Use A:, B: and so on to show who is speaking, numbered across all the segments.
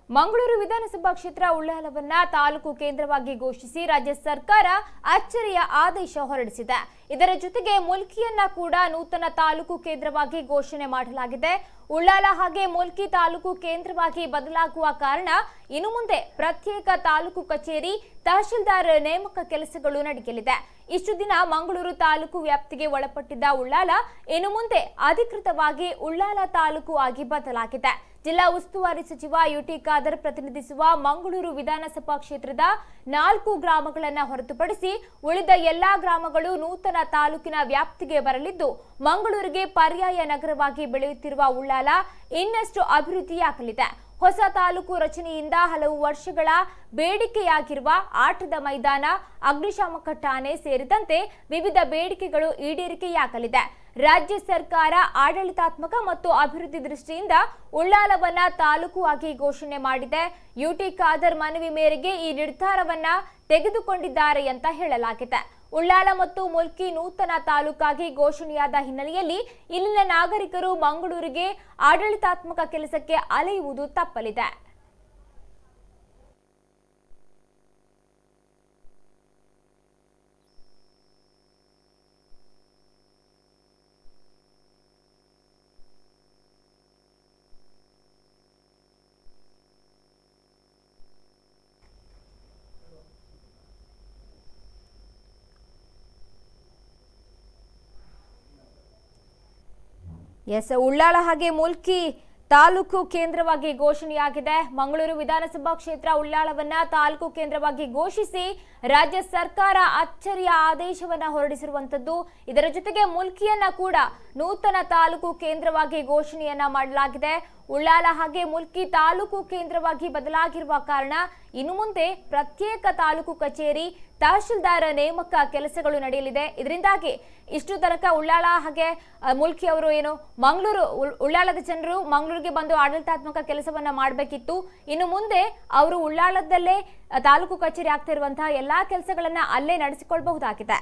A: ಮಂಗಳೂರು ವಿಧಾನಸಭಾ ಕ್ಷೇತ್ರ ಉಳ್ಳಾಲವನ್ನ ತಾಲೂಕು ಕೇಂದ್ರವಾಗಿ ಘೋಷಿಸಿ ರಾಜ್ಯ ಸರ್ಕಾರ ಅಚ್ಚರಿಯ ಆದೇಶ ಹೊರಡಿಸಿದೆ ಇದರ ಜೊತೆಗೆ ಮುಲ್ಕಿಯನ್ನ ಕೂಡ ನೂತನ ತಾಲೂಕು ಕೇಂದ್ರವಾಗಿ ಘೋಷಣೆ ಮಾಡಲಾಗಿದೆ ಉಳ್ಳಾಲ ಹಾಗೆ ಮುಲ್ಕಿ ತಾಲೂಕು ಕೇಂದ್ರವಾಗಿ ಬದಲಾಗುವ ಕಾರಣ ಇನ್ನು ಮುಂದೆ ಪ್ರತ್ಯೇಕ ತಾಲೂಕು ಕಚೇರಿ ತಹಶೀಲ್ದಾರ್ ನೇಮಕ ಕೆಲಸಗಳು ನಡೆಯಲಿದೆ ಇಷ್ಟು ದಿನ ಮಂಗಳೂರು ತಾಲೂಕು ವ್ಯಾಪ್ತಿಗೆ ಒಳಪಟ್ಟಿದ್ದ ಉಳ್ಳಾಲ ಇನ್ನು ಮುಂದೆ ಅಧಿಕೃತವಾಗಿ ಉಳ್ಳಾಲ ತಾಲೂಕು ಆಗಿ ಬದಲಾಗಿದೆ ಜಿಲ್ಲಾ ಉಸ್ತುವಾರಿ ಸಚಿವ ಯುಟಿ ಖಾದರ್ ಪ್ರತಿನಿಧಿಸುವ ಮಂಗಳೂರು ವಿಧಾನಸಭಾ ಕ್ಷೇತ್ರದ ನಾಲ್ಕು ಗ್ರಾಮಗಳನ್ನ ಹೊರತುಪಡಿಸಿ ಉಳಿದ ಎಲ್ಲಾ ಗ್ರಾಮಗಳು ನೂತನ ತಾಲೂಕಿನ ವ್ಯಾಪ್ತಿಗೆ ಬರಲಿದ್ದು ಮಂಗಳೂರಿಗೆ ಪರ್ಯಾಯ ನಗರವಾಗಿ ಬೆಳೆಯುತ್ತಿರುವ ಉಳ್ಳಾಲ ಇನ್ನಷ್ಟು ಅಭಿವೃದ್ಧಿಯಾಗಲಿದೆ ಹೊಸ ತಾಲೂಕು ರಚನೆಯಿಂದ ಹಲವು ವರ್ಷಗಳ ಬೇಡಿಕೆಯಾಗಿರುವ ಆಟದ ಮೈದಾನ ಅಗ್ನಿಶಾಮಕ ಠಾಣೆ ಸೇರಿದಂತೆ ವಿವಿಧ ಬೇಡಿಕೆಗಳು ಈಡೇರಿಕೆಯಾಗಲಿದೆ ರಾಜ್ಯ ಸರ್ಕಾರ ಆಡಳಿತಾತ್ಮಕ ಮತ್ತು ಅಭಿವೃದ್ಧಿ ದೃಷ್ಟಿಯಿಂದ ಉಳ್ಳಾಲವನ್ನ ತಾಲೂಕು ಆಗಿ ಘೋಷಣೆ ಮಾಡಿದೆ ಯುಟಿ ಖಾದರ್ ಮನವಿ ಮೇರೆಗೆ ಈ ನಿರ್ಧಾರವನ್ನ ತೆಗೆದುಕೊಂಡಿದ್ದಾರೆ ಅಂತ ಹೇಳಲಾಗಿದೆ ಉಳ್ಳಾಲ ಮತ್ತು ಮುಲ್ಕಿ ನೂತನ ತಾಲೂಕಾಗಿ ಘೋಷಣೆಯಾದ ಹಿನ್ನೆಲೆಯಲ್ಲಿ ಇಲ್ಲಿನ ನಾಗರಿಕರು ಮಂಗಳೂರಿಗೆ ಆಡಳಿತಾತ್ಮಕ ಕೆಲಸಕ್ಕೆ ಅಲೆಯುವುದು ತಪ್ಪಲಿದೆ ಎಸ್ ಉಳ್ಳಾಳ ಹಾಗೆ ಮುಲ್ಕಿ ತಾಲೂಕು ಕೇಂದ್ರವಾಗಿ ಘೋಷಣೆಯಾಗಿದೆ ಮಂಗಳೂರು ವಿಧಾನಸಭಾ ಕ್ಷೇತ್ರ ಉಳ್ಳಾಳವನ್ನ ತಾಲೂಕು ಕೇಂದ್ರವಾಗಿ ಘೋಷಿಸಿ ರಾಜ್ಯ ಸರ್ಕಾರ ಅಚ್ಚರಿಯ ಆದೇಶವನ್ನ ಹೊರಡಿಸಿರುವಂತದ್ದು ಇದರ ಜೊತೆಗೆ ಮುಲ್ಕಿಯನ್ನ ಕೂಡ ನೂತನ ತಾಲೂಕು ಕೇಂದ್ರವಾಗಿ ಘೋಷಣೆಯನ್ನ ಮಾಡಲಾಗಿದೆ ಉಳ್ಳಾಲ ಹಾಗೆ ಮುಲ್ಕಿ ತಾಲೂಕು ಕೇಂದ್ರವಾಗಿ ಬದಲಾಗಿರುವ ಕಾರಣ ಇನ್ನು ಮುಂದೆ ಪ್ರತ್ಯೇಕ ತಾಲೂಕು ಕಚೇರಿ ತಹಶೀಲ್ದಾರ್ ನೇಮಕ ಕೆಲಸಗಳು ನಡೆಯಲಿದೆ ಇದರಿಂದಾಗಿ ಇಷ್ಟು ತನಕ ಉಳ್ಳಾಳ ಹಾಗೆ ಆ, ಮುಲ್ಕಿ ಅವರು ಏನು ಮಂಗಳೂರು ಉಳ್- ಉಳ್ಳಾಲದ ಜನರು ಮಂಗಳೂರಿಗೆ ಬಂದು ಆಡಳಿತಾತ್ಮಕ ಕೆಲಸವನ್ನ ಮಾಡಬೇಕಿತ್ತು ಇನ್ನು ಮುಂದೆ ಅವರು ಉಳ್ಳಾಲದಲ್ಲೇ ಆ, ತಾಲೂಕು ಕಚೇರಿ ಆಗ್ತಿರುವಂತಹ ಎಲ್ಲಾ ಕೆಲಸಗಳನ್ನ ಅಲ್ಲೇ ನಡೆಸಿಕೊಳ್ಬಹುದಾಗಿದೆ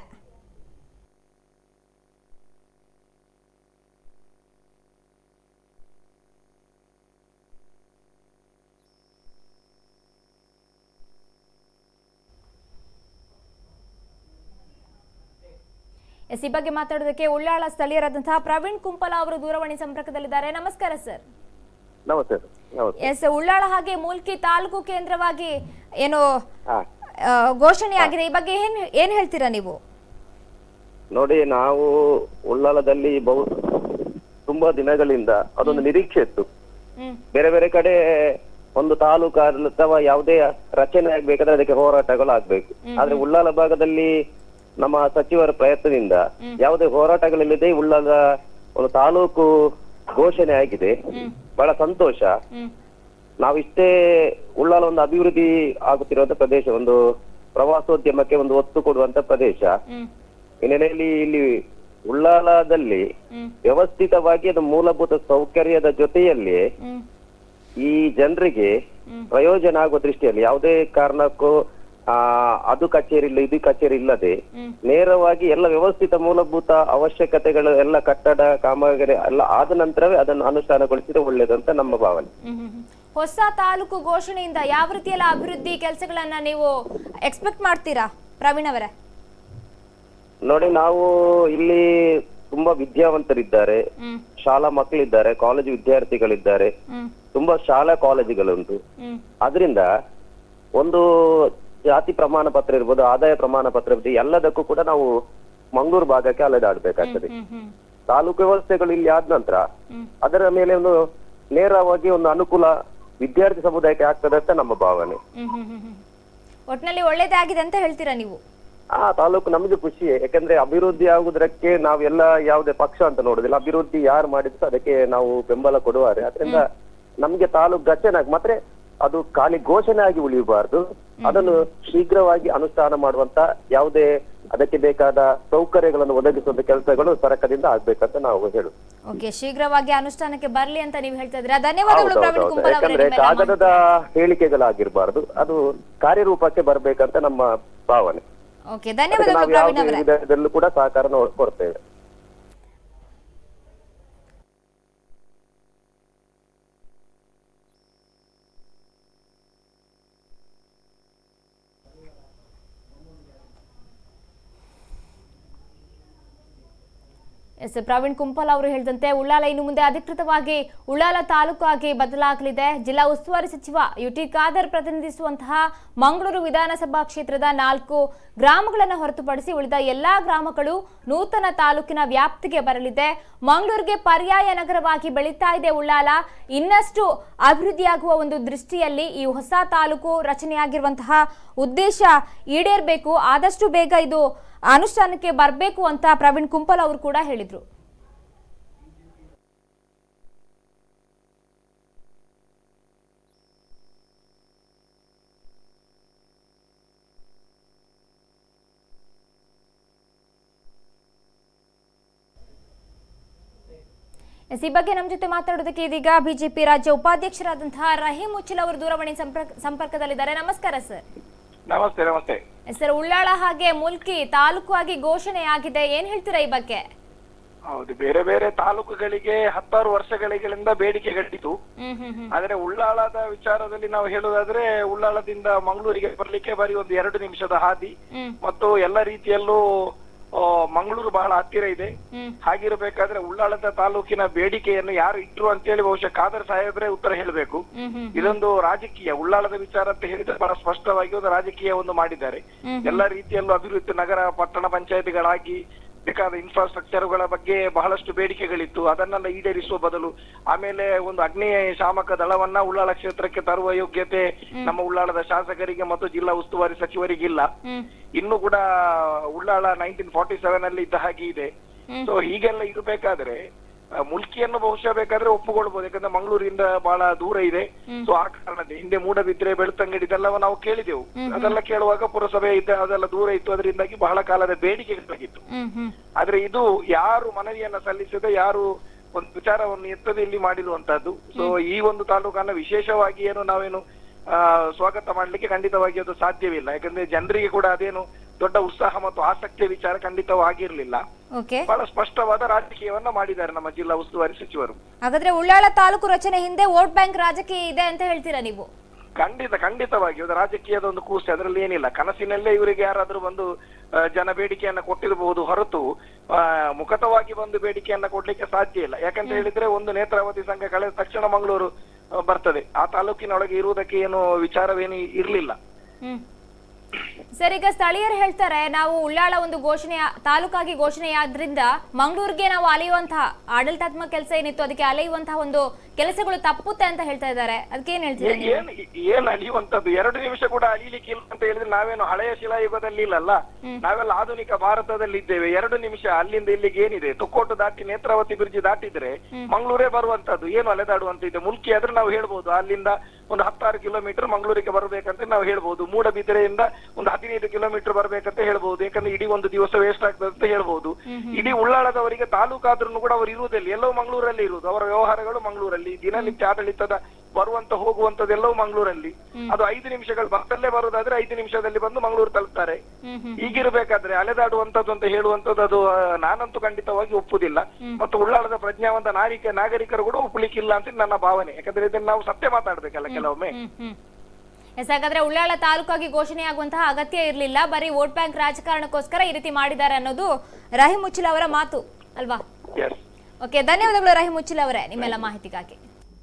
A: ಎಸ್ ಈ ಬಗ್ಗೆ ಮಾತಾಡೋದಕ್ಕೆ ಉಳ್ಳಾಳ ಸ್ಥಳೀಯರಾದಂತಹ ಪ್ರವೀಣ್ ಕುಂಪಲ ಅವರು ದೂರವಾಣಿ ಸಂಪರ್ಕದಲ್ಲಿದ್ದಾರೆ ನಮಸ್ಕಾರ ಸರ್
B: ನಮಸ್ತೆ ಸರ್ ನಮಸ್ತೆ
A: ಎಸ್ ಉಳ್ಳಾಳ ಹಾಗೆ ಮೂಲ್ಕಿ ತಾಲೂಕು ಕೇಂದ್ರವಾಗಿ ಏನು
B: ಹಾ
A: ಆ, ಘೋಷಣೆ ಆಗಿದೆ ಈ ಬಗ್ಗೆ ಏನ್ ಏನ್ ಹೇಳ್ತೀರಾ ನೀವು
B: ನೋಡಿ ನಾವು ಉಳ್ಳಾಲದಲ್ಲಿ ಬಹು ತುಂಬಾ ದಿನಗಳಿಂದ ಅದೊಂದು ನಿರೀಕ್ಷೆ ಇತ್ತು
A: ಹ್ಮ್
B: ಬೇರೆ ಬೇರೆ ಕಡೆ ಒಂದು ತಾಲೂಕು ಅಥವಾ ಯಾವುದೇ ರಚನೆ ಆಗ್ಬೇಕಾದ್ರೆ ಅದಕ್ಕೆ ಹೋರಾಟಗಳು ಆಗ್ಬೇಕು ಆದ್ರೆ ಉಳ್ಳಾಲ ಭಾಗದಲ್ಲಿ ನಮ್ಮ ಸಚಿವರ ಪ್ರಯತ್ನದಿಂದ ಯಾವುದೇ ಹೋರಾಟಗಳಿಲ್ಲದೆ ಉಳ್ಳಾಲ ಒಂದು ತಾಲೂಕು ಘೋಷಣೆ ಆಗಿದೆ ಬಹಳ ಸಂತೋಷ
A: ಹ್ಮ್
B: ನಾವು ಇಷ್ಟೇ ಉಳ್ಳಾಲ ಒಂದು ಅಭಿವೃದ್ಧಿ ಆಗುತ್ತಿರುವಂತ ಪ್ರದೇಶ ಒಂದು ಪ್ರವಾಸೋದ್ಯಮಕ್ಕೆ ಒಂದು ಒತ್ತು ಕೊಡುವಂತ ಪ್ರದೇಶ
A: ಹ್ಮ್
B: ಹಿನ್ನೆಲೆಯಲ್ಲಿ ಇಲ್ಲಿ ಉಳ್ಳಾಲದಲ್ಲಿ
A: ಹ್ಮ್
B: ವ್ಯವಸ್ಥಿತವಾಗಿ ಅದು ಮೂಲಭೂತ ಸೌಕರ್ಯದ ಜೊತೆಯಲ್ಲಿ
A: ಹ್ಮ್
B: ಈ ಜನರಿಗೆ
A: ಹ್ಮ್.
B: ಪ್ರಯೋಜನ ಆಗುವ ದೃಷ್ಟಿಯಲ್ಲಿ ಯಾವುದೇ ಕಾರಣಕ್ಕೂ ಆ ಅದು ಕಚೇರಿ ಇಲ್ಲ ಇದು ಕಚೇರಿ ಇಲ್ಲದೆ
A: ಹ್ಮ್.
B: ನೇರವಾಗಿ ಎಲ್ಲ ವ್ಯವಸ್ಥಿತ ಮೂಲಭೂತ ಅವಶ್ಯಕತೆಗಳು ಎಲ್ಲ ಕಟ್ಟಡ ಕಾಮಗಾರಿ ಎಲ್ಲ ಆದ ನಂತರವೇ ಅದನ್ನು ಅನುಷ್ಠಾನಗೊಳಿಸಿದ್ರೆ ಒಳ್ಳೇದಂತ ನಮ್ಮ ಭಾವನೆ
A: ಹ್ಮ್ ಹ್ಮ್ ಹ್ಮ್. ಹೊಸ ತಾಲೂಕು ಘೋಷಣೆಯಿಂದ ಯಾವ ರೀತಿಯಲ್ಲ ಅಭಿವೃದ್ಧಿ ಕೆಲಸಗಳನ್ನ ನೀವು ಎಕ್ಸ್ಪೆಕ್ಟ್ ಮಾಡ್ತೀರಾ ಪ್ರವೀಣ್ ಅವರೇ
B: ನೋಡಿ ನಾವು ಇಲ್ಲಿ ತುಂಬಾ ವಿದ್ಯಾವಂತರಿದ್ದಾರೆ
A: ಹ್ಮ್
B: ಶಾಲಾ ಮಕ್ಕಳಿದ್ದಾರೆ ಕಾಲೇಜು ವಿದ್ಯಾರ್ಥಿಗಳಿದ್ದಾರೆ
A: ಹ್ಮ್
B: ತುಂಬಾ ಶಾಲಾ ಕಾಲೇಜುಗಳುಂಟು
A: ಹ್ಮ್
B: ಅದರಿಂದ ಒಂದು ಜಾತಿ ಪ್ರಮಾಣ ಪತ್ರ ಇರ್ಬೋದು ಆದಾಯ ಪ್ರಮಾಣ ಪತ್ರ ಇರ್ಬೋದು ಎಲ್ಲದಕ್ಕೂ ಕೂಡ ನಾವು ಮಂಗಳೂರು ಭಾಗಕ್ಕೆ ಅಲೆದಾಡ್ಬೇಕಾಗ್ತದೆ
A: ಹ್ಮ್ ಹ್ಮ್
B: ತಾಲೂಕು ವ್ಯವಸ್ಥೆಗಳು ಇಲ್ಲಿ ಆದ ನಂತರ
A: ಹ್ಮ್.
B: ಅದರ ಮೇಲೆ ಒಂದು ನೇರವಾಗಿ ಒಂದು ಅನುಕೂಲ ವಿದ್ಯಾರ್ಥಿ ಸಮುದಾಯಕ್ಕೆ ಆಗ್ತದೆ ಅಂತ ನಮ್ಮ ಭಾವನೆ
A: ಹ್ಮ್ ಹ್ಮ್ ಹ್ಮ್ ಹ್ಮ್. ಒಟ್ನಲ್ಲಿ ಒಳ್ಳೇದೇ ಆಗಿದೆ ಅಂತ ಹೇಳ್ತೀರಾ ನೀವು
B: ಆ ತಾಲೂಕು ನಮ್ಗೆ ಖುಷಿ ಯಾಕಂದ್ರೆ ಅಭಿವೃದ್ಧಿ ಆಗುವುದಕ್ಕೆ ನಾವೆಲ್ಲ ಯಾವುದೇ ಪಕ್ಷ ಅಂತ ನೋಡುದಿಲ್ಲ ಅಭಿವೃದ್ಧಿ ಯಾರು ಮಾಡಿದ್ರು ಅದಕ್ಕೆ ನಾವು ಬೆಂಬಲ ಕೊಡುವಾರೆ ಅದರಿಂದ ನಮ್ಗೆ ತಾಲೂಕು ಗಚ್ಚನಾಗಿ ಮಾತ್ರ ಅದು ಖಾಲಿ ಘೋಷಣೆ ಆಗಿ ಉಳಿಯಬಾರ್ದು ಅದನ್ನು ಶೀಘ್ರವಾಗಿ ಅನುಷ್ಠಾನ ಮಾಡುವಂತ ಯಾವುದೇ ಅದಕ್ಕೆ ಬೇಕಾದ ಸೌಕರ್ಯಗಳನ್ನು ಒದಗಿಸುವಂತ ಕೆಲಸಗಳು ಸರ್ಕಾರದಿಂದ ಆಗ್ಬೇಕಂತ ನಾವು ಹೇಳುದು
A: ಓಕೆ ಶೀಘ್ರವಾಗಿ ಅನುಷ್ಠಾನಕ್ಕೆ ಬರ್ಲಿ ಅಂತ ನೀವು ಹೇಳ್ತಾ ಇದ್ದೀರಾ ಧನ್ಯವಾದಗಳು ಪ್ರವೀಣ್
B: ಹೌದೌದು
A: ಕುಂಪಲ್ ಅವರೇ
B: ಯಾಕಂದ್ರೆ
A: ನಿಮ್ಮೆಲ್ಲ ಮಾಹಿತಿ-
B: ಕಾಗದದ ಹೇಳಿಕೆಗಳಾಗಿರ್ಬಾರ್ದು ಅದು ಕಾರ್ಯರೂಪಕ್ಕೆ ಬರ್ಬೇಕಂತ ನಮ್ಮ ಭಾವನೆ
A: ಓಕೆ
B: ಅದಕ್ಕೆ
A: ಧನ್ಯವಾದಗಳು
B: ನಾವು
A: ಪ್ರವೀಣ್
B: ಯಾವುದೇ
A: ಅವರೇ
B: ವಿಧದಲ್ಲೂ ಕೂಡ ಸಹಕಾರ ನೋ- ಕೊಡ್ತೇವೆ
A: ಎಸ್ ಪ್ರವೀಣ್ ಕುಂಪಲ್ ಅವರು ಹೇಳಿದಂತೆ ಉಳ್ಳಾಲ ಇನ್ನು ಮುಂದೆ ಅಧಿಕೃತವಾಗಿ ಉಳ್ಳಾಲ ತಾಲೂಕು ಆಗಿ ಬದಲಾಗಲಿದೆ ಜಿಲ್ಲಾ ಉಸ್ತುವಾರಿ ಸಚಿವ ಯುಟಿ ಖಾದರ್ ಪ್ರತಿನಿಧಿಸುವಂತಹ ಮಂಗಳೂರು ವಿಧಾನಸಭಾ ಕ್ಷೇತ್ರದ ನಾಲ್ಕು ಗ್ರಾಮಗಳನ್ನು ಹೊರತುಪಡಿಸಿ ಉಳಿದ ಎಲ್ಲಾ ಗ್ರಾಮಗಳು ನೂತನ ತಾಲೂಕಿನ ವ್ಯಾಪ್ತಿಗೆ ಬರಲಿದೆ ಮಂಗಳೂರಿಗೆ ಪರ್ಯಾಯ ನಗರವಾಗಿ ಬೆಳೀತಾ ಇದೆ ಉಳ್ಳಾಲ ಇನ್ನಷ್ಟು ಅಭಿವೃದ್ಧಿಯಾಗುವ ಒಂದು ದೃಷ್ಟಿಯಲ್ಲಿ ಈ ಹೊಸ ತಾಲೂಕು ರಚನೆಯಾಗಿರುವಂತಹ ಉದ್ದೇಶ ಈಡೇರಬೇಕು ಆದಷ್ಟು ಬೇಗ ಇದು ಅನುಷ್ಠಾನಕ್ಕೆ ಬರಬೇಕು ಅಂತ ಪ್ರವೀಣ್ ಕುಂಪಲ್ ಅವರು ಕೂಡ ಹೇಳಿದ್ರು ಎಸ್, ಈ ಬಗ್ಗೆ ನಮ್ಮ ಜೊತೆ ಮಾತಾಡೋದಕ್ಕೆ ಇದೀಗ ಬಿಜೆಪಿ ರಾಜ್ಯ ಉಪಾಧ್ಯಕ್ಷರಾದಂತಹ ರಹೀಂ ಉಚ್ಚಿಲ್ ಅವರು ದೂರವಾಣಿ ಸಂಪರ್ಕ ಸಂಪರ್ಕದಲ್ಲಿದ್ದಾರೆ ನಮಸ್ಕಾರ ಸರ್
C: ನಮಸ್ತೆ ನಮಸ್ತೆ
A: ಸರ್ ಉಳ್ಳಾಳ ಹಾಗೆ ಮುಲ್ಕಿ ತಾಲೂಕು ಆಗಿ ಘೋಷಣೆ ಆಗಿದೆ ಏನ್ ಹೇಳ್ತೀರಾ ಈ ಬಗ್ಗೆ
C: ಹೌದು ಬೇರೆ ಬೇರೆ ತಾಲೂಕುಗಳಿಗೆ ಹತ್ತಾರು ವರ್ಷಗಳಿಂದ ಬೇಡಿಕೆಗಳಿತ್ತು
A: ಹ್ಮ್ ಹ್ಮ್ ಹ್ಮ್
C: ಆದ್ರೆ ಉಳ್ಳಾಳದ ವಿಚಾರದಲ್ಲಿ ನಾವು ಹೇಳುವುದಾದ್ರೆ ಉಳ್ಳಾಳದಿಂದ ಮಂಗಳೂರಿಗೆ ಬರ್ಲಿಕ್ಕೆ ಬರೀ ಒಂದು ಎರಡು ನಿಮಿಷದ ಹಾದಿ
A: ಹ್ಮ್
C: ಮತ್ತು ಎಲ್ಲ ರೀತಿಯಲ್ಲೂ ಆ, ಮಂಗಳೂರು ಬಹಳ ಹತ್ತಿರ ಇದೆ
A: ಹ್ಮ್
C: ಹಾಗಿರಬೇಕಾದ್ರೆ ಉಳ್ಳಾಳದ ತಾಲೂಕಿನ ಬೇಡಿಕೆಯನ್ನು ಯಾರು ಇಟ್ರು ಅಂತೇಳಿ ಬಹುಶಃ ಖಾದರ್ ಸಾಹೇಬ್ರೆ ಉತ್ತರ ಹೇಳಬೇಕು
A: ಹ್ಮ್ ಹ್ಮ್
C: ಇದೊಂದು ರಾಜಕೀಯ ಉಳ್ಳಾಳದ ವಿಚಾರ ಅಂತ ಹೇಳಿದ್ರೆ ಬಹಳ ಸ್ಪಷ್ಟವಾಗಿ ಒಂದು ರಾಜಕೀಯ ಒಂದು ಮಾಡಿದ್ದಾರೆ
A: ಹ್ಮ್
C: ಎಲ್ಲ ರೀತಿಯಲ್ಲೂ ಅಭಿವೃದ್ಧಿ ನಗರ ಪಟ್ಟಣ ಪಂಚಾಯತಿಗಳಾಗಿ ಬೇಕಾದ ಇನ್ಫ್ರಾಸ್ಟ್ರಕ್ಚರ್ಗಳ ಬಗ್ಗೆ ಬಹಳಷ್ಟು ಬೇಡಿಕೆಗಳಿತ್ತು ಅದನ್ನೆಲ್ಲ ಈಡೇರಿಸುವ ಬದಲು ಆಮೇಲೆ ಒಂದು ಅಗ್ನೇಯ ಶಾಮಕ ದಳವನ್ನ ಉಳ್ಳಾಳ ಕ್ಷೇತ್ರಕ್ಕೆ ತರುವ ಯೋಗ್ಯತೆ ನಮ್ಮ ಉಳ್ಳಾಳದ ಶಾಸಕರಿಗೆ ಮತ್ತು ಜಿಲ್ಲಾ ಉಸ್ತುವಾರಿ ಸಚಿವರಿಗಿಲ್ಲ
A: ಹ್ಮ್
C: ಇನ್ನು ಕೂಡ ಉಳ್ಳಾಳ ನೈನ್ಟೀನ್ ಫಾರ್ಟಿ ಸೆವೆನ್ ಅಲ್ಲಿ ಇದ್ದ ಹಾಗೆ ಇದೆ
A: ಹ್ಮ್.
C: ಸೊ ಹೀಗೆಲ್ಲ ಇರಬೇಕಾದ್ರೆ ಆ, ಮುಲ್ಕಿಯನ್ನು ಬಹುಶಃ ಬೇಕಾದ್ರೆ ಒಪ್ಪುಕೊಳ್ಬಹುದು ಯಾಕಂದ್ರೆ ಮಂಗಳೂರಿಂದ ಬಹಳ ದೂರ ಇದೆ ಸೊ ಆ ಕಾರಣದಿಂದ ಹಿಂದೆ ಮೂಡಬಿದ್ರೆ ಬೆಳ್ತಂಗಡಿ ಇದೆಲ್ಲವ ನಾವು ಕೇಳಿದೆವು ಅದೆಲ್ಲ ಕೇಳುವಾಗ ಪುರಸಭೆ ಇದ್ದ ಅದೆಲ್ಲ ದೂರ ಇತ್ತು ಅದರಿಂದಾಗಿ ಬಹಳ ಕಾಲದ ಬೇಡಿಕೆಗಳಾಗಿತ್ತು
A: ಹ್ಮ್ ಹ್ಮ್
C: ಆದ್ರೆ ಇದು ಯಾರು ಮನವಿಯನ್ನ ಸಲ್ಲಿಸದೆ ಯಾರು ಒಂದು ವಿಚಾರವನ್ನು ಎತ್ತದೆ ಇಲ್ಲಿ ಮಾಡಿರುವಂತಹದ್ದು ಸೊ ಈ ಒಂದು ತಾಲೂಕನ್ನ ವಿಶೇಷವಾಗಿ ಏನು ನಾವೇನು ಆ, ಸ್ವಾಗತ ಮಾಡ್ಲಿಕ್ಕೆ ಖಂಡಿತವಾಗಿ ಅದು ಸಾಧ್ಯವಿಲ್ಲ ಯಾಕಂದ್ರೆ ಜನರಿಗೆ ಕೂಡ ಅದೇನು ದೊಡ್ಡ ಉತ್ಸಾಹ ಮತ್ತು ಆಸಕ್ತಿಯ ವಿಚಾರ ಖಂಡಿತವೂ ಆಗಿರ್ಲಿಲ್ಲ
A: ಓಕೆ
C: ಬಹಳ ಸ್ಪಷ್ಟವಾದ ರಾಜಕೀಯವನ್ನ ಮಾಡಿದ್ದಾರೆ ನಮ್ಮ ಜಿಲ್ಲಾ ಉಸ್ತುವಾರಿ ಸಚಿವರು
A: ಹಾಗಾದ್ರೆ ಉಳ್ಳಾಳ ತಾಲೂಕು ರಚನೆ ಹಿಂದೆ ವೋಟ್ ಬ್ಯಾಂಕ್ ರಾಜಕೀಯ ಇದೆ ಅಂತ ಹೇಳ್ತೀರಾ ನೀವು
C: ಖಂಡಿತ ಖಂಡಿತವಾಗಿ ಅದು ರಾಜಕೀಯದ ಒಂದು ಕೂಸೆ ಅದರಲ್ಲಿ ಏನಿಲ್ಲ ಕನಸಿನಲ್ಲೇ ಇವರಿಗೆ ಯಾರಾದ್ರೂ ಬಂದು ಆ, ಜನ ಬೇಡಿಕೆಯನ್ನ ಕೊಟ್ಟಿರಬಹುದು ಹೊರತು ಆ, ಮುಖತವಾಗಿ ಬಂದು ಬೇಡಿಕೆಯನ್ನ ಕೊಡ್ಲಿಕ್ಕೆ ಸಾಧ್ಯ ಇಲ್ಲ ಯಾಕಂತ ಹೇಳಿದ್ರೆ ಒಂದು ನೇತ್ರಾವತಿ ಸಂಘ ಕಳೆದ ತಕ್ಷಣ ಮಂಗಳೂರು ಆ, ಬರ್ತದೆ ಆ ತಾಲೂಕಿನೊಳಗೆ ಇರುವುದಕ್ಕೆ ಏನು ವಿಚಾರವೇನು ಇರ್ಲಿಲ್ಲ
A: ಹ್ಮ್ ಸರ್ ಈಗ ಸ್ಥಳೀಯರು ಹೇಳ್ತಾರೆ ನಾವು ಉಳ್ಳಾಳ ಒಂದು ಘೋಷಣೆ ತಾಲೂಕಾಗಿ ಘೋಷಣೆಯಾದ್ರಿಂದ ಮಂಗಳೂರಿಗೆ ನಾವು ಅಲೆಯುವಂತಹ ಆಡಳಿತಾತ್ಮಕ ಕೆಲಸ ಏನಿತ್ತು ಅದಕ್ಕೆ ಅಲೆಯುವಂತಹ ಒಂದು ಕೆಲಸಗಳು ತಪ್ಪುತ್ತೆ ಅಂತ ಹೇಳ್ತಾ ಇದ್ದಾರೆ ಅದಕ್ಕೆ ಏನ್ ಹೇಳ್ತೀರಾ ನೀವು
C: ಏನ್ ಏನ್ ಅಲಿಯುವಂತದ್ದು ಎರಡು ನಿಮಿಷ ಕೂಡ ಅಲಿಲಿಕ್ಕೆ ಇಲ್ಲ ಅಂತ ಹೇಳಿದ್ರೆ ನಾವೇನು ಹಳೆಯ ಶಿಲಾಯುಗದಲ್ಲಿ ಇಲ್ಲಲ್ಲ ನಾವೆಲ್ಲ ಆಧುನಿಕ ಭಾರತದಲ್ಲಿ ಇದ್ದೇವೆ ಎರಡು ನಿಮಿಷ ಅಲ್ಲಿಂದ ಇಲ್ಲಿಗೆ ಏನಿದೆ ತೊಕ್ಕೋಟು ದಾಟಿ ನೇತ್ರಾವತಿ ಬ್ರಿಡ್ಜ್ ದಾಟಿದ್ರೆ ಮಂಗಳೂರೇ ಬರುವಂತದ್ದು ಏನು ಅಲೆದಾಡುವಂತ ಇದೆ ಮುಲ್ಕಿ ಆದ್ರೆ ನಾವು ಹೇಳ್ಬೋದು ಅಲ್ಲಿಂದ ಒಂದು ಹತ್ತಾರು ಕಿಲೋಮೀಟರ್ ಮಂಗಳೂರಿಗೆ ಬರಬೇಕಂತ ನಾವು ಹೇಳ್ಬೋದು ಮೂಡಬಿದಿರೆಯಿಂದ ಒಂದು ಹದಿನೈದು ಕಿಲೋಮೀಟರ್ ಬರ್ಬೇಕಂತ ಹೇಳ್ಬೋದು ಯಾಕಂದ್ರೆ ಇಡೀ ಒಂದು ದಿವಸ ವೇಸ್ಟ್ ಆಗ್ತದೆ ಅಂತ ಹೇಳ್ಬೋದು ಇಡೀ ಉಳ್ಳಾಳದವರಿಗೆ ತಾಲೂಕಾದ್ರೂ ಕೂಡ ಅವರು ಇರುವುದಿಲ್ಲ ಎಲ್ಲೋ ಮಂಗಳೂರಲ್ಲಿ ಇರುವುದು ಅವರ ವ್ಯವಹಾರಗಳು ಮಂಗಳೂರಲ್ಲಿ ದಿನನಿತ್ಯ ಆಡಳಿತದ ಬರುವಂತ ಹೋಗುವಂತದ್ದೆಲ್ಲವೂ ಮಂಗಳೂರಲ್ಲಿ ಅದು ಐದು ನಿಮಿಷಗಳು ಬಸ್ಸಲ್ಲೇ ಬರುದಾದ್ರೆ ಐದು ನಿಮಿಷದಲ್ಲಿ ಬಂದು ಮಂಗಳೂರು ತಲುಪ್ತಾರೆ
A: ಹ್ಮ್ ಹ್ಮ್
C: ಹೀಗಿರ್ಬೇಕಾದ್ರೆ ಅಲೆದಾಡುವಂತದ್ದು ಅಂತ ಹೇಳುವಂತದ್ದು ಅದು ಆ, ನಾನಂತೂ ಖಂಡಿತವಾಗಿ ಒಪ್ಪುದಿಲ್ಲ ಮತ್ತು ಉಳ್ಳಾಳದ ಪ್ರಜ್ಞಾವಂತ ನಾಗರಿಕ ನಾಗರಿಕರು ಕೂಡ ಒಪ್ಪಲಿಕ್ಕಿಲ್ಲ ಅಂತ ನನ್ನ ಭಾವನೆ ಯಾಕಂದ್ರೆ ಇದನ್ನ ನಾವು ಸತ್ಯ ಮಾತಾಡ್ಬೇಕಲ್ಲ ಕೆಲವೊಮ್ಮೆ
A: ಹ್ಮ್ ಹ್ಮ್ ಎಸ್ ಹಾಗಾದ್ರೆ ಉಳ್ಳಾಳ ತಾಲೂಕಾಗಿ ಘೋಷಣೆಯಾಗುವಂತಹ ಅಗತ್ಯ ಇರಲಿಲ್ಲ ಬರೀ ವೋಟ್ ಬ್ಯಾಂಕ್ ರಾಜಕಾರಣಕ್ಕೋಸ್ಕರ ಈ ರೀತಿ ಮಾಡಿದ್ದಾರೆ ಅನ್ನೋದು ರಹೀಂ ಉಚ್ಚಿಲ್ ಅವರ ಮಾತು ಅಲ್ವಾ
C: ಎಸ್
A: ಓಕೆ ಧನ್ಯವಾದಗಳು ರಹೀಂ ಉಚ್ಚಿಲ್ ಅವರೇ ನಿಮ್ಮೆಲ್ಲ ಮಾಹಿತಿಗಾಗಿ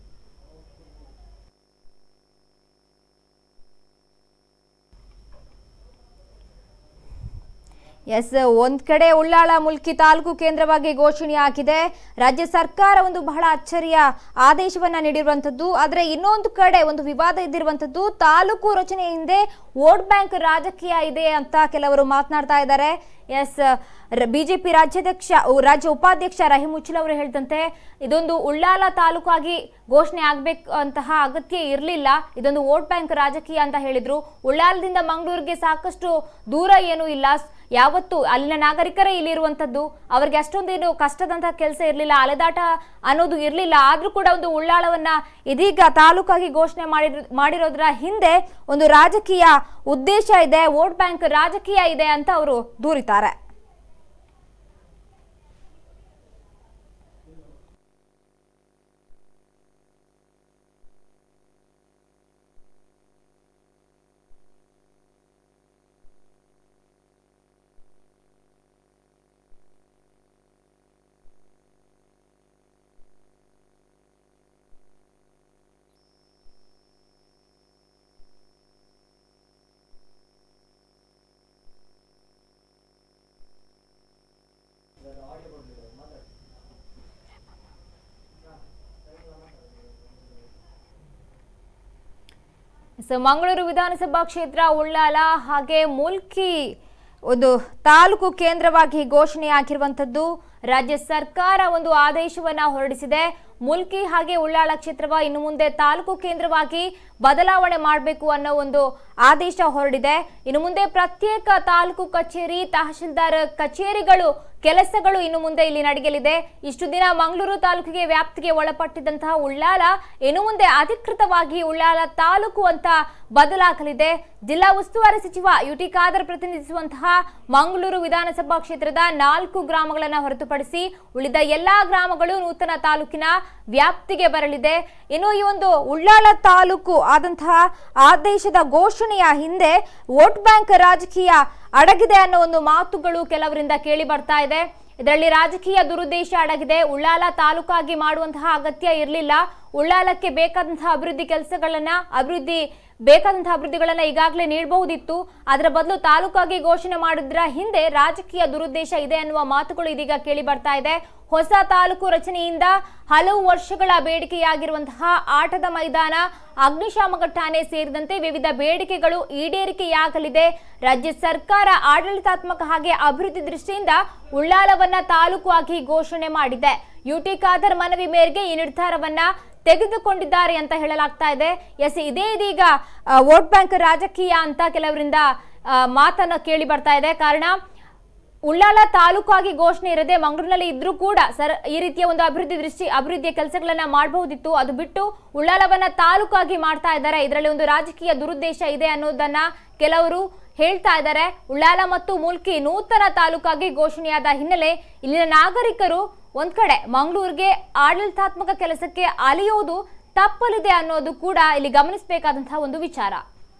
A: ಎಸ್ ಒಂದ್ ಕಡೆ ಉಳ್ಳಾಳ ಮುಲ್ಕಿ ತಾಲೂಕು ಕೇಂದ್ರವಾಗಿ ಘೋಷಣೆಯಾಗಿದೆ ರಾಜ್ಯ ಸರ್ಕಾರ ಒಂದು ಬಹಳ ಅಚ್ಚರಿಯ ಆದೇಶವನ್ನ ನೀಡಿರುವಂತದ್ದು ಆದ್ರೆ ಇನ್ನೊಂದು ಕಡೆ ಒಂದು ವಿವಾದ ಇದ್ದಿರುವಂತದ್ದು ತಾಲೂಕು ರಚನೆ ಹಿಂದೆ ವೋಟ್ ಬ್ಯಾಂಕ್ ರಾಜಕೀಯ ಇದೆ ಅಂತ ಕೆಲವರು ಮಾತನಾಡ್ತಾ ಇದ್ದಾರೆ ಎಸ್ ಬಿಜೆಪಿ ರಾಜ್ಯಾಧ್ಯಕ್ಷ ಉ, ರಾಜ್ಯ ಉಪಾಧ್ಯಕ್ಷ ರಹೀಂ ಉಚ್ಚಿಲ್ ಅವರು ಹೇಳಿದಂತೆ ಇದೊಂದು ಉಳ್ಳಾಲ ತಾಲೂಕಾಗಿ ಘೋಷಣೆ ಆಗ್ಬೇಕು ಅಂತಹ ಅಗತ್ಯ ಇರಲಿಲ್ಲ ಇದೊಂದು ವೋಟ್ ಬ್ಯಾಂಕ್ ರಾಜಕೀಯ ಅಂತ ಹೇಳಿದ್ರು ಉಳ್ಳಾಲದಿಂದ ಮಂಗಳೂರಿಗೆ ಸಾಕಷ್ಟು ದೂರ ಏನೂ ಇಲ್ಲ ಸ್- ಯಾವತ್ತು ಅಲ್ಲಿನ ನಾಗರಿಕರೇ ಇಲ್ಲಿರುವಂಥದ್ದು ಅವ್ರಿಗೆ ಅಷ್ಟೊಂದೇನು ಕಷ್ಟದಂತಹ ಕೆಲಸ ಇರಲಿಲ್ಲ ಅಲೆದಾಟ ಅನ್ನೋದು ಇರಲಿಲ್ಲ ಆದ್ರೂ ಕೂಡ ಒಂದು ಉಳ್ಳಾಳವನ್ನ ಇದೀಗ ತಾಲೂಕಾಗಿ ಘೋಷಣೆ ಮಾಡಿರ್ ಮಾಡಿರೋದ್ರ ಹಿಂದೆ ಒಂದು ರಾಜಕೀಯ ಉದ್ದೇಶ ಇದೆ ವೋಟ್ ಬ್ಯಾಂಕ್ ರಾಜಕೀಯ ಇದೆ ಅಂತ ಅವರು ದೂರಿದ್ದಾರೆ ಸೊ ಮಂಗಳೂರು ವಿಧಾನಸಭಾ ಕ್ಷೇತ್ರ ಉಳ್ಳಾಲ ಹಾಗೆ ಮುಲ್ಕಿ ಒಂದು ತಾಲೂಕು ಕೇಂದ್ರವಾಗಿ ಘೋಷಣೆಯಾಗಿರುವಂಥದ್ದು ರಾಜ್ಯ ಸರ್ಕಾರ ಒಂದು ಆದೇಶವನ್ನ ಹೊರಡಿಸಿದೆ ಮುಲ್ಕಿ ಹಾಗೆ ಉಳ್ಳಾಳ ಕ್ಷೇತ್ರವ ಇನ್ನು ಮುಂದೆ ತಾಲೂಕು ಕೇಂದ್ರವಾಗಿ ಬದಲಾವಣೆ ಮಾಡಬೇಕು ಅನ್ನೋ ಒಂದು ಆದೇಶ ಹೊರಡಿದೆ ಇನ್ನು ಮುಂದೆ ಪ್ರತ್ಯೇಕ ತಾಲೂಕು ಕಚೇರಿ ತಹಶೀಲ್ದಾರ್ ಕಚೇರಿಗಳು ಕೆಲಸಗಳು ಇನ್ನು ಮುಂದೆ ಇಲ್ಲಿ ನಡೆಯಲಿದೆ ಇಷ್ಟು ದಿನ ಮಂಗಳೂರು ತಾಲೂಕಿಗೆ ವ್ಯಾಪ್ತಿಗೆ ಒಳಪಟ್ಟಿದ್ದಂತಹ ಉಳ್ಳಾಲ ಇನ್ನು ಮುಂದೆ ಅಧಿಕೃತವಾಗಿ ಉಳ್ಳಾಲ ತಾಲೂಕು ಅಂತ ಬದಲಾಗಲಿದೆ ಜಿಲ್ಲಾ ಉಸ್ತುವಾರಿ ಸಚಿವ ಯುಟಿ ಖಾದರ್ ಪ್ರತಿನಿಧಿಸುವಂತಹ ಮಂಗಳೂರು ವಿಧಾನಸಭಾ ಕ್ಷೇತ್ರದ ನಾಲ್ಕು ಗ್ರಾಮಗಳನ್ನು ಹೊರತುಪಡಿಸಿ ಉಳಿದ ಎಲ್ಲಾ ಗ್ರಾಮಗಳು ನೂತನ ತಾಲೂಕಿನ ವ್ಯಾಪ್ತಿಗೆ ಬರಲಿದೆ ಇನ್ನು ಈ ಒಂದು ಉಳ್ಳಾಲ ತಾಲೂಕು ಆದಂತಹ ಆದೇಶದ ಘೋಷಣೆಯ ಹಿಂದೆ ವೋಟ್ ಬ್ಯಾಂಕ್ ರಾಜಕೀಯ ಅಡಗಿದೆ ಅನ್ನೋ ಒಂದು ಮಾತುಗಳು ಕೆಲವರಿಂದ ಕೇಳಿ ಬರ್ತಾ ಇದೆ ಇದರಲ್ಲಿ ರಾಜಕೀಯ ದುರುದ್ದೇಶ ಅಡಗಿದೆ ಉಳ್ಳಾಲ ತಾಲೂಕಾಗಿ ಮಾಡುವಂತಹ ಅಗತ್ಯ ಇರಲಿಲ್ಲ ಉಳ್ಳಾಲಕ್ಕೆ ಬೇಕಾದಂತಹ ಅಭಿವೃದ್ಧಿ ಕೆಲಸಗಳನ್ನ ಅಭಿವೃದ್ಧಿ ಬೇಕಾದಂತಹ ಅಭಿವೃದ್ಧಿಗಳನ್ನ ಈಗಾಗಲೇ ನೀಡಬಹುದಿತ್ತು ಅದರ ಬದಲು ತಾಲೂಕಾಗಿ ಘೋಷಣೆ ಮಾಡಿದ್ರ ಹಿಂದೆ ರಾಜಕೀಯ ದುರುದ್ದೇಶ ಇದೆ ಅನ್ನುವ ಮಾತುಗಳು ಇದೀಗ ಕೇಳಿ ಬರ್ತಾ ಇದೆ ಹೊಸ ತಾಲೂಕು ರಚನೆಯಿಂದ ಹಲವು ವರ್ಷಗಳ ಬೇಡಿಕೆಯಾಗಿರುವಂತಹ ಆಟದ ಮೈದಾನ ಅಗ್ನಿಶಾಮಕ ಠಾಣೆ ಸೇರಿದಂತೆ ವಿವಿಧ ಬೇಡಿಕೆಗಳು ಈಡೇರಿಕೆಯಾಗಲಿದೆ ರಾಜ್ಯ ಸರ್ಕಾರ ಆಡಳಿತಾತ್ಮಕ ಹಾಗೆ ಅಭಿವೃದ್ಧಿ ದೃಷ್ಟಿಯಿಂದ ಉಳ್ಳಾಲವನ್ನ ತಾಲೂಕು ಆಗಿ ಘೋಷಣೆ ಮಾಡಿದೆ ಯುಟಿ ಖಾದರ್ ಮನವಿ ಮೇರೆಗೆ ಈ ನಿರ್ಧಾರವನ್ನ ತೆಗೆದುಕೊಂಡಿದ್ದಾರೆ ಅಂತ ಹೇಳಲಾಗ್ತಾ ಇದೆ ಎಸ್ ಇದೇ ಇದೀಗ ಆ, ವೋಟ್ ಬ್ಯಾಂಕ್ ರಾಜಕೀಯ ಅಂತ ಕೆಲವರಿಂದ ಆ, ಮಾತನ್ನ ಕೇಳಿ ಬರ್ತಾ ಇದೆ ಕಾರಣ ಉಳ್ಳಾಲ ತಾಲೂಕಾಗಿ ಘೋಷಣೆ ಇರದೆ ಮಂಗಳೂರಿನಲ್ಲಿ ಇದ್ರೂ ಕೂಡ ಸರ್ ಈ ರೀತಿಯ ಒಂದು ಅಭಿವೃದ್ಧಿ ದೃಷ್ಟಿ ಅಭಿವೃದ್ಧಿಯ ಕೆಲಸಗಳನ್ನ ಮಾಡಬಹುದಿತ್ತು ಅದು ಬಿಟ್ಟು ಉಳ್ಳಾಲವನ್ನ ತಾಲೂಕಾಗಿ ಮಾಡ್ತಾ ಇದ್ದಾರೆ ಇದರಲ್ಲಿ ಒಂದು ರಾಜಕೀಯ ದುರುದ್ದೇಶ ಇದೆ ಅನ್ನೋದನ್ನ ಕೆಲವರು ಹೇಳ್ತಾ ಇದ್ದಾರೆ ಉಳ್ಳಾಲ ಮತ್ತು ಮುಲ್ಕಿ ನೂತನ ತಾಲೂಕಾಗಿ ಘೋಷಣೆಯಾದ ಹಿನ್ನೆಲೆ ಇಲ್ಲಿನ ನಾಗರಿಕರು ಒಂದ್ ಕಡೆ ಮಂಗಳೂರಿಗೆ ಆಡಳಿತಾತ್ಮಕ ಕೆಲಸಕ್ಕೆ ಅಲೆಯೋದು ತಪ್ಪಲಿದೆ ಅನ್ನೋದು ಕೂಡ ಇಲ್ಲಿ ಗಮನಿಸಬೇಕಾದಂತಹ ಒಂದು ವಿಚಾರ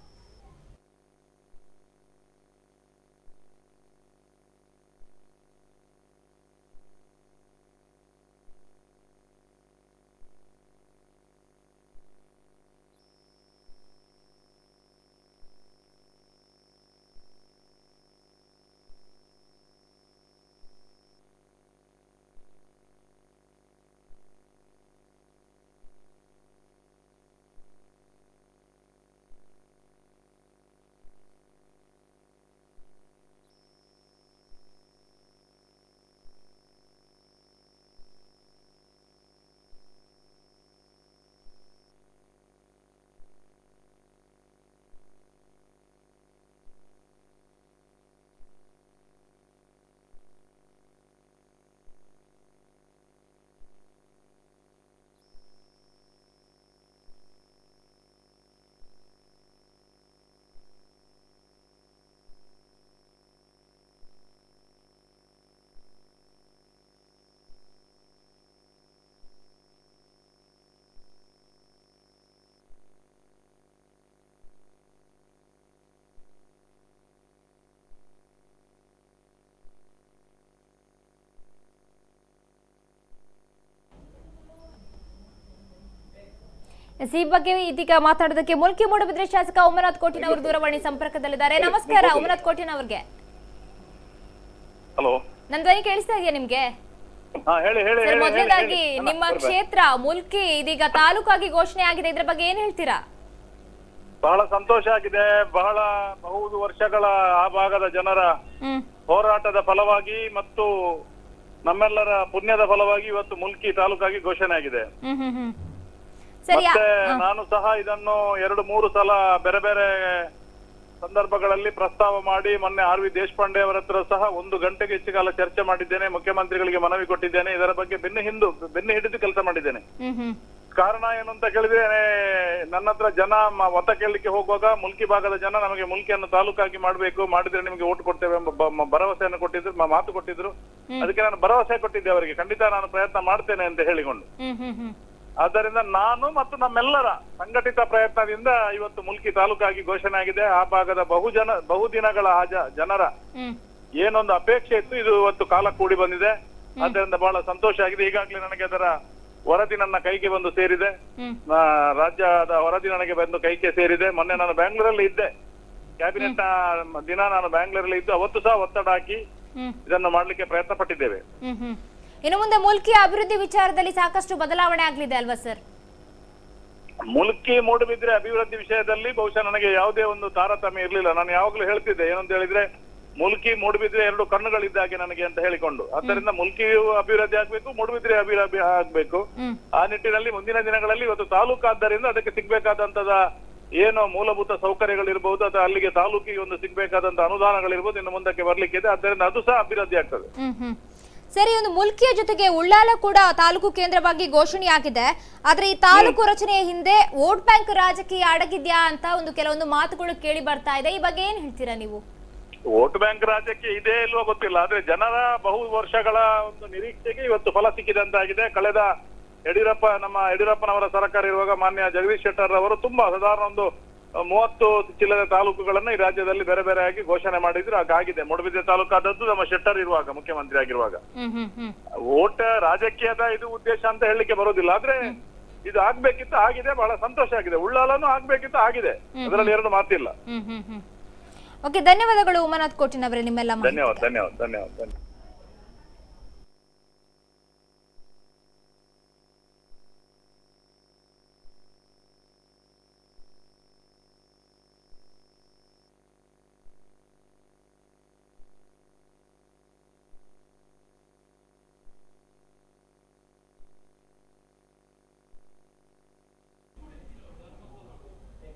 A: ಎಸ್, ಈ ಬಗ್ಗೆ ಇದೀಗ ಮಾತಾಡೋದಕ್ಕೆ ಮುಲ್ಕಿ ಮೂಡಬಿದ್ರೆ ಶಾಸಕ ಉಮನಾಥ್ ಕೋಟಿನ್ ಅವರು ದೂರವಾಣಿ ಸಂಪರ್ಕದಲ್ಲಿದ್ದಾರೆ ನಮಸ್ಕಾರ ಉಮನಾಥ್ ಕೋಟಿನ್ ಅವ್ರಿಗೆ
D: ಹಲೋ
A: ನನ್ ಧ್ವನಿ ಕೇಳಿಸ್ತಾ ಇದೆಯಾ ನಿಮ್ಗೆ
D: ಹಾ ಹೇಳಿ ಹೇಳಿ
A: ಸರ್
D: ಹೇಳಿ,
A: ಮೊದಲನೇದಾಗಿ
D: ಹೇಳಿ, ಹೇಳಿ.
A: ನಿಮ್ಮ
D: ಅಲ್ಲ, ಬರ್ಬಾರ್ದು.
A: ಕ್ಷೇತ್ರ ಮುಲ್ಕಿ ಇದೀಗ ತಾಲೂಕಾಗಿ ಘೋಷಣೆ ಆಗಿದೆ ಇದ್ರ ಬಗ್ಗೆ ಏನ್ ಹೇಳ್ತೀರಾ
D: ಬಹಳ ಸಂತೋಷ ಆಗಿದೆ ಬಹಳ ಬಹು ವರ್ಷಗಳ ಆ ಭಾಗದ ಜನರ
A: ಹ್ಮ್
D: ಹೋರಾಟದ ಫಲವಾಗಿ ಮತ್ತು ನಮ್ಮೆಲ್ಲರ ಪುಣ್ಯದ ಫಲವಾಗಿ ಇವತ್ತು ಮುಲ್ಕಿ ತಾಲೂಕಾಗಿ ಘೋಷಣೆ ಆಗಿದೆ
A: ಹ್ಮ್ ಹ್ಮ್ ಹ್ಮ್ ಸರಿ
D: ಮತ್ತೆ ನಾನು ಸಹ ಇದನ್ನು ಎರಡು ಮೂರು ಸಲ ಬೇರೆ ಬೇರೆ ಸಂದರ್ಭಗಳಲ್ಲಿ ಪ್ರಸ್ತಾವ ಮಾಡಿ ಮೊನ್ನೆ ಆರ್ ವಿ ದೇಶಪಾಂಡೆ ಅವರ ಹತ್ರ ಸಹ ಒಂದು ಗಂಟೆಗೆ ಹೆಚ್ಚು ಕಾಲ ಚರ್ಚೆ ಮಾಡಿದ್ದೇನೆ ಮುಖ್ಯಮಂತ್ರಿಗಳಿಗೆ ಮನವಿ ಕೊಟ್ಟಿದ್ದೇನೆ ಇದರ ಬಗ್ಗೆ ಬೆನ್ನು ಹಿಂದು ಬೆನ್ನು ಹಿಡಿದು ಕೆಲಸ ಮಾಡಿದ್ದೇನೆ
A: ಹ್ಮ್ ಹ್ಮ್
D: ಕಾರಣ ಏನು ಅಂತ ಕೇಳಿದ್ರೆ ನನ್ನ ಹತ್ರ ಜನ ಮ- ಮತ ಕೇಳಲಿಕ್ಕೆ ಹೋಗುವಾಗ ಮುಲ್ಕಿ ಭಾಗದ ಜನ ನಮಗೆ ಮುಲ್ಕಿಯನ್ನು ತಾಲೂಕಾಗಿ ಮಾಡಬೇಕು ಮಾಡಿದ್ರೆ ನಿಮಗೆ ಓಟ್ ಕೊಡ್ತೇವೆ ಎಂಬ ಬ- ಮ- ಭರವಸೆಯನ್ನು ಕೊಟ್ಟಿದ್ರು ಮ- ಮಾತು ಕೊಟ್ಟಿದ್ರು ಅದಕ್ಕೆ ನಾನು ಭರವಸೆ ಕೊಟ್ಟಿದ್ದೆ ಅವರಿಗೆ ಖಂಡಿತ ನಾನು ಪ್ರಯತ್ನ ಮಾಡ್ತೇನೆ ಅಂತ ಹೇಳಿಕೊಂಡು
A: ಹ್ಮ್ ಹ್ಮ್ ಹ್ಮ್
D: ಆದ್ದರಿಂದ ನಾನು ಮತ್ತು ನಮ್ಮೆಲ್ಲರ ಸಂಘಟಿತ ಪ್ರಯತ್ನದಿಂದ ಇವತ್ತು ಮುಲ್ಕಿ ತಾಲೂಕಾಗಿ ಘೋಷಣೆ ಆಗಿದೆ ಆ ಭಾಗದ ಬಹುಜನ ಬಹುದಿನಗಳ ಆ ಜ- ಜನರ
A: ಹ್ಮ್
D: ಏನೊಂದು ಅಪೇಕ್ಷೆ ಇತ್ತು ಇದು ಇವತ್ತು ಕಾಲ ಕೂಡಿ ಬಂದಿದೆ ಆದ್ದರಿಂದ ಬಹಳ ಸಂತೋಷ ಆಗಿದೆ ಈಗಾಗಲೇ ನನಗೆ ಅದರ ವರದಿ ನನ್ನ ಕೈಗೆ ಬಂದು ಸೇರಿದೆ
A: ಹ್ಮ್
D: ಆ, ರಾಜ್ಯದ ವರದಿ ನನಗೆ ಬಂದು ಕೈಗೆ ಸೇರಿದೆ ಮೊನ್ನೆ ನಾನು ಬ್ಯಾಂಗ್ಳೂರಲ್ಲಿ ಇದ್ದೆ ಕ್ಯಾಬಿನೆಟ್ ದಿನ ನಾನು ಬ್ಯಾಂಗ್ಳೂರಲ್ಲಿ ಇದ್ದು ಅವತ್ತು ಸಹ ಒತ್ತಡ ಹಾಕಿ
A: ಹ್ಮ್
D: ಇದನ್ನು ಮಾಡ್ಲಿಕ್ಕೆ ಪ್ರಯತ್ನ ಪಟ್ಟಿದ್ದೇವೆ
A: ಹ್ಮ್ ಹ್ಮ್ ಇನ್ನು ಮುಂದೆ ಮುಲ್ಕಿ ಅಭಿವೃದ್ಧಿ ವಿಚಾರದಲ್ಲಿ ಸಾಕಷ್ಟು ಬದಲಾವಣೆ ಆಗ್ಲಿದೆ ಅಲ್ವಾ ಸರ್
D: ಮುಲ್ಕಿ ಮೂಡುಬಿದ್ರೆ ಅಭಿವೃದ್ಧಿ ವಿಷಯದಲ್ಲಿ ಬಹುಶಃ ನನಗೆ ಯಾವುದೇ ಒಂದು ತಾರತಮ್ಯ ಇರಲಿಲ್ಲ ನಾನು ಯಾವಾಗಲೂ ಹೇಳ್ತಿದ್ದೆ ಏನಂತ ಹೇಳಿದ್ರೆ ಮುಲ್ಕಿ ಮೂಡುಬಿದ್ರೆ ಎರಡು ಕಣ್ಣುಗಳಿದ್ದಾಗೆ ನನಗೆ ಅಂತ ಹೇಳಿಕೊಂಡು ಆದ್ದರಿಂದ ಮುಲ್ಕಿಯು ಅಭಿವೃದ್ಧಿ ಆಗ್ಬೇಕು ಮೂಡುಬಿದ್ರೆ ಅಭಿವೃದ್ಧಿ ಆಗ್ಬೇಕು
A: ಹ್ಮ್
D: ಆ ನಿಟ್ಟಿನಲ್ಲಿ ಮುಂದಿನ ದಿನಗಳಲ್ಲಿ ಇವತ್ತು ತಾಲೂಕಾದ್ದರಿಂದ ಅದಕ್ಕೆ ಸಿಗ್ಬೇಕಾದಂತದ ಏನು ಮೂಲಭೂತ ಸೌಕರ್ಯಗಳಿರ್ಬಹುದು ಅಥವಾ ಅಲ್ಲಿಗೆ ತಾಲೂಕಿಗೆ ಒಂದು ಸಿಗ್ಬೇಕಾದಂತ ಅನುದಾನಗಳಿರ್ಬೋದು ಇನ್ನು ಮುಂದಕ್ಕೆ ಬರ್ಲಿಕ್ಕಿದೆ ಆದ್ದರಿಂದ ಅದು ಸಹ ಅಭಿವೃದ್ಧಿ ಆಗ್ತದೆ
A: ಹ್ಮ್ ಹ್ಮ್ ಸರಿ ಒಂದು ಮುಲ್ಕಿಯ ಜೊತೆಗೆ ಉಳ್ಳಾಲ ಕೂಡ ತಾಲೂಕು ಕೇಂದ್ರವಾಗಿ ಘೋಷಣೆಯಾಗಿದೆ ಆದ್ರೆ ಈ ತಾಲೂಕು ರಚನೆಯ ಹಿಂದೆ ವೋಟ್ ಬ್ಯಾಂಕ್ ರಾಜಕೀಯ ಅಡಗಿದ್ಯಾ ಅಂತ ಒಂದು ಕೆಲವೊಂದು ಮಾತುಗಳು ಕೇಳಿ ಬರ್ತಾ ಇದೆ ಈ ಬಗ್ಗೆ ಏನ್ ಹೇಳ್ತೀರಾ ನೀವು
D: ವೋಟ್ ಬ್ಯಾಂಕ್ ರಾಜ್ಯಕ್ಕೆ ಇದೆ ಇಲ್ವೋ ಗೊತ್ತಿಲ್ಲ ಆದ್ರೆ ಜನರ ಬಹು ವರ್ಷಗಳ ಒಂದು ನಿರೀಕ್ಷೆಗೆ ಇವತ್ತು ಫಲ ಸಿಕ್ಕಿದಂತಾಗಿದೆ ಕಳೆದ ಯಡಿಯೂರಪ್ಪ ನಮ್ಮ ಯಡಿಯೂರಪ್ಪನವರ ಸರ್ಕಾರ ಇರುವಾಗ ಮಾನ್ಯ ಜಗದೀಶ್ ಶೆಟ್ಟರ್ ಅವರು ತುಂಬಾ ಸಾಧಾರಣ ಒಂದು ಮೂವತ್ತು ಚಿಲ್ಲರೆ ತಾಲೂಕುಗಳನ್ನ ಈ ರಾಜ್ಯದಲ್ಲಿ ಬೇರೆ ಬೇರೆಯಾಗಿ ಘೋಷಣೆ ಮಾಡಿದ್ರು ಹಾಗಾಗಿದೆ ಮೂಡಬಿದ್ರೆ ತಾಲೂಕಾದದ್ದು ನಮ್ಮ ಶೆಟ್ಟರ್ ಇರುವಾಗ ಮುಖ್ಯಮಂತ್ರಿ ಆಗಿರುವಾಗ
A: ಹ್ಮ್ ಹ್ಮ್ ಹ್ಮ್
D: ಓಟ್ ರಾಜಕೀಯದ ಇದು ಉದ್ದೇಶ ಅಂತ ಹೇಳಲಿಕ್ಕೆ ಬರೋದಿಲ್ಲ ಆದ್ರೆ ಇದು ಆಗ್ಬೇಕಿತ್ತು ಆಗಿದೆ ಬಹಳ ಸಂತೋಷ ಆಗಿದೆ ಉಳ್ಳಾಲನು ಆಗ್ಬೇಕಿತ್ತು ಆಗಿದೆ ಅದರಲ್ಲಿ ಎರಡು ಮಾತಿಲ್ಲ
A: ಹ್ಮ್ ಹ್ಮ್ ಹ್ಮ್ ಓಕೆ ಧನ್ಯವಾದಗಳು ಉಮಾನಾಥ್ ಕೋಟಿನವರೇ ನಿಮ್ಮೆಲ್ಲ ಮಾಹಿತಿ
D: ಧನ್ಯವಾದ ಧನ್ಯವಾದ ಧನ್ಯವಾದ ಧನ್ಯವಾದ